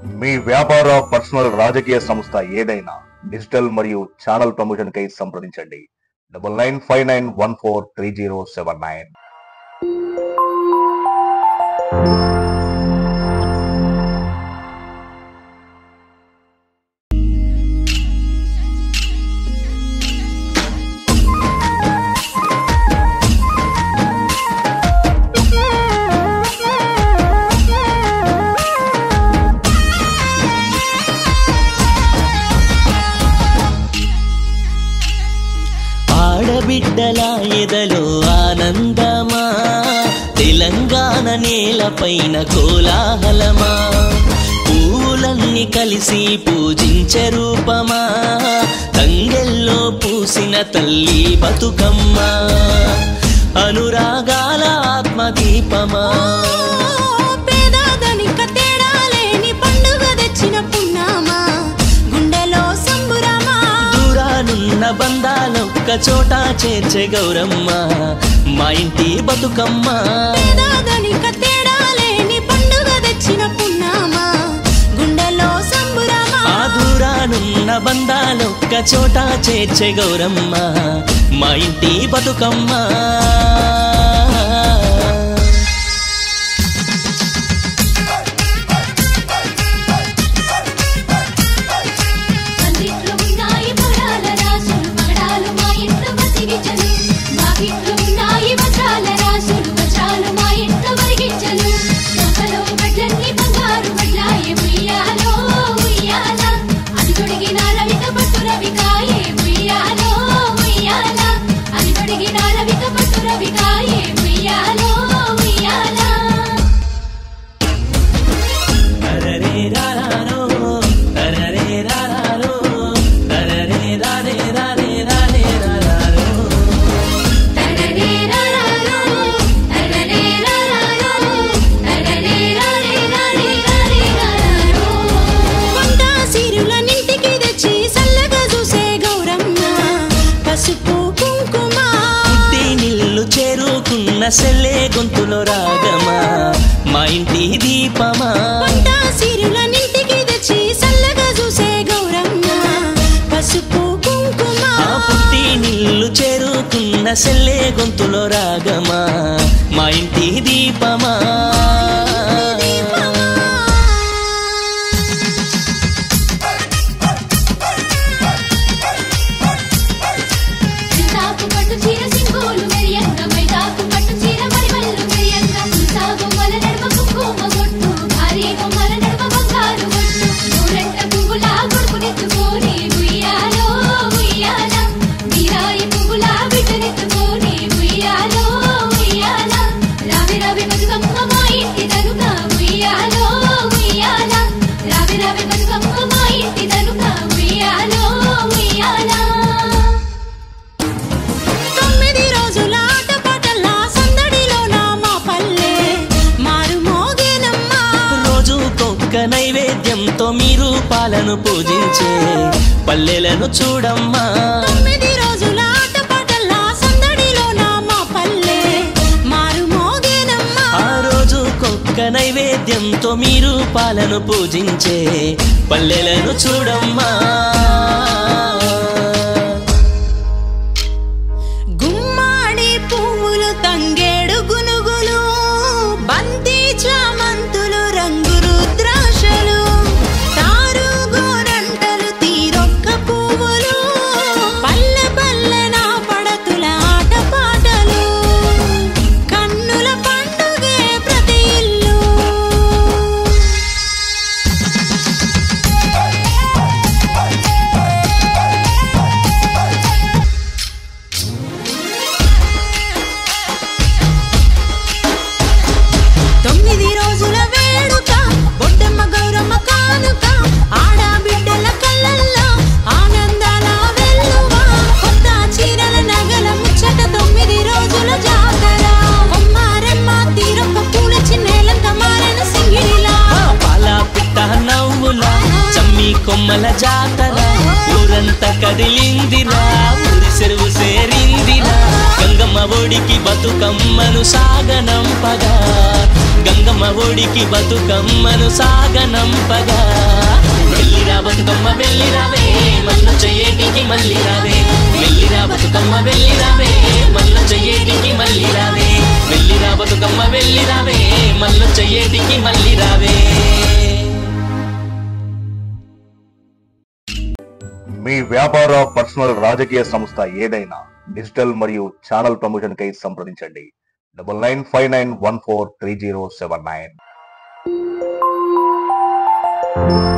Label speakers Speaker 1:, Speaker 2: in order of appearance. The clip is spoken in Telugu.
Speaker 1: మీ వ్యాపార పర్సనల్ రాజకీయ సంస్థ ఏదైనా డిజిటల్ మరియు ఛానల్ ప్రమోషన్ కై సంప్రదించండి double nine five nine one four three zero seven nine
Speaker 2: ఆడబిడ్డల ఎదలో ఆనందమా తెలంగాణ నేలపైన కోలాహలమా పూలన్నీ కలిసి పూజించే రూపమా తంగెల్లో పూసిన తల్లి బతుకమ్మ అనురాగాల ఆత్మదీపమా
Speaker 3: పేదాదనిక తేడా లేని పండుగ తెచ్చిన పున్నామా గుండెలో సంబురమా
Speaker 2: దూరానున్న బంధాలొక్క చోట చేర్చే గౌరమ్మ మా ఇంటి బతుకమ్మ
Speaker 3: పేదాదనిక తేడా లేని పండుగ తెచ్చిన పున్నామా గుండెలో సంబురమా
Speaker 2: ఆ దూరానున్న బంధాలొక్క చోట చేర్చే గౌరమ్మ మా ఇంటి బతుకమ్మ
Speaker 4: అందిట్లో ఉన్నాయి పొలాల రాసులు మగడాలు మా ఇంట్లో బతికించలు మా ఇంట్లో ఉన్నాయి వజ్రాల రాసులు వజ్రాలు మా ఇంట్లో వరిగించలు గంపలో వడ్లన్నీ బంగారు వడ్లాయే ఉయ్యాలో ఉయ్యాల అది తొడిగిన రవిక పట్టు రవికాయే ఉయ్యాలో ఉయ్యాల అది తొడిగిన రవిక పట్టు రవికాయే ఉయ్యాలో ఉయ్యాల
Speaker 2: రరరే రారారో, రరరే రారారో, రరరే రారే రారే రారే రారారో.
Speaker 4: తరరే రారారో తరరే రారారో తరరే రారే రారే రారే రారారో
Speaker 3: కొండ సిరుల నింటికి తెచ్చి సల్లగా చూసే గౌరమ్మ పసుపు కుంకుమ
Speaker 2: పుట్టి నిల్లు చేరుకున్న సెల్లే గొంతులో రాగమా మా ఇంటి దీపమా
Speaker 3: కొండ సిరుల నింటికి తెచ్చి సల్లగా చూసే గౌరమ్మ పసుపు కుంకుమ
Speaker 2: ఆ పుట్టి నిల్లు చేరుకున్న సెల్లే గొంతులో రాగమా మా ఇంటి దీపమా
Speaker 4: చింతాకు పట్టు చీర సింగోలు మెరియంగ మైదాకు పట్టు చీర మరివల్లు మెరియంగ తులసా బొమ్మల నడుమ కుంకుమ బొట్టు భారీ బొమ్మల నడుమ బంగారు బొట్టు నూరెంట పువ్వులా కొడుకునెత్తుకొని ఉయ్యాలో ఉయ్యాల మీరాయి పువ్వులా బిడ్డనెత్తుకొని ఉయ్యాలో ఉయ్యాల రావి రావి బతుకమ్మ మా ఇంటి తనుక ఉయ్యాలో ఉయ్యాల రావి రావి బతుకమ్మ మా ఇంటి తనుక ఉయ్యాలో ఉయ్యాల
Speaker 3: తొమ్మిది రోజుల ఆటపాటల సందడిలో నా మా పల్లె మారు మోగేనమ్మా
Speaker 2: రోజుకొక్క నైవేద్యంతో మీరు పాలను పూజించే పల్లెలను చూడమ్మా
Speaker 3: తొమ్మిది రోజుల ఆటపాటల సందడిలో నా మా పల్లె మారు మోగేనమ్మా
Speaker 2: ఆ రోజుకొక్క నైవేద్యంతో మీరు పాలను పూజించే పల్లెలను చూడమ్మా
Speaker 3: గుమ్మాడి పువ్వులు తంగేడు గునుగులు బంతి చామంతులు రంగు రుద్రాక్షలు తారు గోరంటలు తీరొక్క పువ్వులు పల్లె పల్లె నా పడతుల ఆటపాటలు కన్నుల పండుగే ప్రతి ఇల్లు తొమ్మిది రోజుల వేడుక బొడ్డమ్మ గౌరమ్మ కానుక ఆడబిడ్డల కళ్ళల్లో ఆనందాల వెల్లువ కొత్త చీరల నగల ముచ్చట తొమ్మిది రోజుల జాతర కొమ్మారెమ్మ తీరొక్క పూల చిన్నేలంత మారెన సింగిడిలా
Speaker 2: ఆ పాల పిట్ట నవ్వుల చమ్మి కొమ్మల జాతర ఊరంతా కదిలిందిరా ఊరి చెరువు సేరిందిరా గంగమ్మ ఒడికి బతుకమ్మను సాగనంపగా గంగమ్మ ఒడికి బతుకమ్మను సాగనంపగా మళ్ళీ రావే వెళ్ళిరా బతుకమ్మ వెళ్ళి రావే మల్ల చెయ్యేటికి మళ్ళీ రావే వెళ్ళిరా బతుకమ్మ వెళ్ళి రావే మల్ల చెయ్యేటికి మళ్ళీ రావే
Speaker 1: మీ వ్యాపార పర్సనల్ రాజకీయ సంస్థ ఏదైనా డిజిటల్ మరియు ఛానల్ ప్రమోషన్ కై సంప్రదించండి double nine five nine one four three zero seven nine